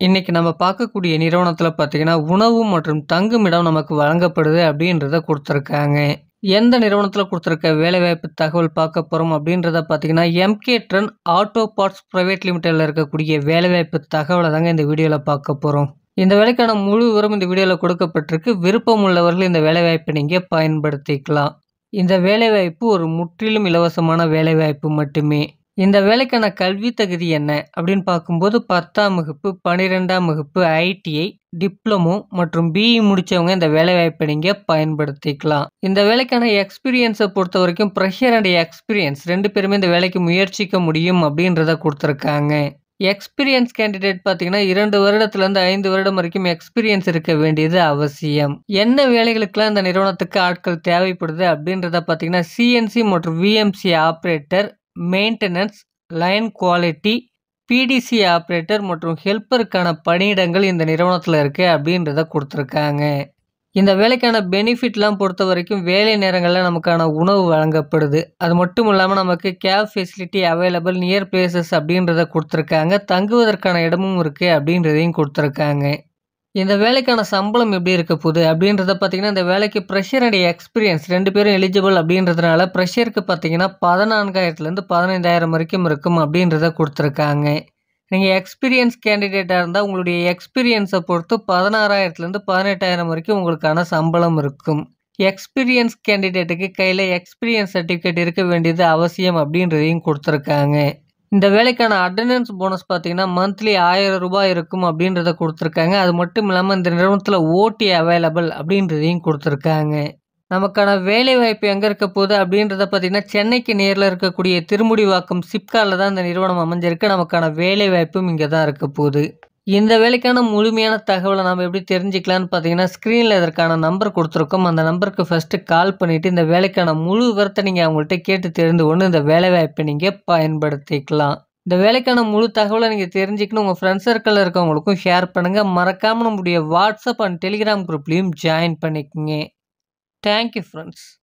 இன்னைக்கு நம்ம பார்க்கக்கூடிய நிறுவனத்தில பார்த்தீங்கன்னா, உணவு மற்றும் தங்குமிடம் நமக்கு வழங்கப்படுது அப்படின்றத குடுத்துருக்காங்க. எந்த நிறுவனத்தில குடுத்துருக்க வேலைவாய்ப்பு தகவல் பார்க்க போறோம் அப்படின்றத பார்த்தீங்கன்னா, எம்கே ட்ரன் ஆட்டோ பார்ட்ஸ் பிரைவேட் லிமிடெட்ல இருக்கக்கூடிய வேலைவாய்ப்பு தகவல தாங்க இந்த வீடியோல பார்க்க போறோம். இந்த வேலைக்கான முழு விவரம் இந்த வீடியோல கொடுக்கப்பட்டிருக்கு. விருப்பம் உள்ளவர்கள் இந்த வேலைவாய்ப்பை நீங்க பயன்படுத்திக்கலாம். இந்த வேலைவாய்ப்பு ஒரு முற்றிலும் இலவசமான வேலைவாய்ப்பு மட்டுமே. இந்த வேலைக்கான கல்வி தகுதி என்ன அப்படின்னு பார்க்கும்போது 10ஆம் வகுப்பு, 12ஆம் வகுப்பு, ஐடிஐ, டிப்ளமோ மற்றும் பிஇ முடிச்சவங்க இந்த வேலைவாய்ப்பை நீங்க பயன்படுத்திக்கலாம். இந்த வேலைக்கான எக்ஸ்பீரியன்ஸ பொறுத்தவரைக்கும் ஃப்ரெஷர் அண்ட் எக்ஸ்பீரியன்ஸ் 2 பேருமே இந்த வேலைக்கு முயற்சிக்க முடியும் அப்படின்றத குடுத்துருக்காங்க. எக்ஸ்பீரியன்ஸ் கேண்டிடேட் பார்த்தீங்கன்னா, 2 வருடத்திலிருந்து 5 வருடம் வரைக்கும் எக்ஸ்பீரியன்ஸ் இருக்க வேண்டியது அவசியம். என்ன வேலைகளுக்கெல்லாம் இந்த நிறுவனத்துக்கு ஆட்கள் தேவைப்படுது அப்படின்றத பார்த்தீங்கன்னா, சிஎன்சி மற்றும் VMC operator, maintenance, line quality, PTC operator மற்றும் ஹெல்ப்பருக்கான பணியிடங்கள் இந்த நிறுவனத்தில இருக்கு அப்படின்றத குடுத்துருக்காங்க. இந்த வேலைக்கான பெனிஃபிட்லாம் பொறுத்தவரைக்கும் வேலை நேரங்கள்ல நமக்கான உணவு வழங்கப்படுது. அது மட்டும் இல்லாம நமக்கு cab facility available near places அப்படின்றத குடுத்துருக்காங்க. தங்குவதற்கான இடமும் இருக்கு அப்படின்றதையும் குடுத்துருக்காங்க. இந்த வேலைக்கான சம்பளம் எப்படி இருக்க போகுது அப்படின்றத பார்த்தீங்கன்னா, இந்த வேலைக்கு ஃப்ரெஷர் அண்ட் எக்ஸ்பீரியன்ஸ் 2 பேரும் எலிஜிபிள் அப்படின்றதுனால ஃப்ரெஷருக்கு பார்த்தீங்கன்னா 14,000லேருந்து 15,000 வரைக்கும் இருக்கும் அப்படின்றத குடுத்துருக்காங்க. நீங்க எக்ஸ்பீரியன்ஸ் கேண்டிடேட்டா இருந்தா உங்களுடைய எக்ஸ்பீரியன்ஸ பொறுத்து 16,000லேருந்து 18,000 வரைக்கும் உங்களுக்கான சம்பளம் இருக்கும். எக்ஸ்பீரியன்ஸ் கேண்டிடேட்டுக்கு கையில எக்ஸ்பீரியன்ஸ் சர்டிஃபிகேட் இருக்க வேண்டியது அவசியம் அப்படின்றதையும் குடுத்துருக்காங்க. இந்த வேலைக்கான அட்டெண்டன்ஸ் போனஸ் பார்த்தீங்கன்னா, மந்த்லி ரூ. 1000 இருக்கும் அப்படின்றத குடுத்துருக்காங்க. அது மட்டும் இல்லாம இந்த நிறுவனத்தில ஓடி அவைலபிள் அப்படின்றதையும் குடுத்துருக்காங்க. நமக்கான வேலைவாய்ப்பு எங்க இருக்க போகுது அப்படின்றத பார்த்தீங்கன்னா, சென்னைக்கு நியர்ல இருக்கக்கூடிய திருமுடிவாக்கம் சிப்காட்ல தான் இந்த நிறுவனம் அமைஞ்சிருக்கு. நமக்கான வேலைவாய்ப்பும் இங்க தான் இருக்க போகுது. இந்த வேலைக்கான முழுமையான தகவல நாம எப்படி தெரிஞ்சுக்கலாம்னு பார்த்தீங்கன்னா, ஸ்க்ரீன்ல இதற்கான நம்பர் குடுத்துருக்கோம். அந்த நம்பருக்கு ஃபர்ஸ்ட்டு கால் பண்ணிட்டு இந்த வேலைக்கான முழு விவரத்த நீங்க அவங்கள்ட்ட கேட்டு தெரிந்து கொண்டு இந்த வேலைவாய்ப்பை நீங்க பயன்படுத்திக்கலாம். இந்த வேலைக்கான முழு தகவல நீங்க தெரிஞ்சுக்கணும் உங்க ஃப்ரெண்ட்ஸ் சர்க்கிள்ல இருக்கவங்களுக்கும் ஷேர் பண்ணுங்க. மறக்காம நம்முடைய வாட்ஸ்அப் அண்ட் டெலிகிராம் குரூப்லயும் ஜாயின் பண்ணிக்கங்க. Thank you friends.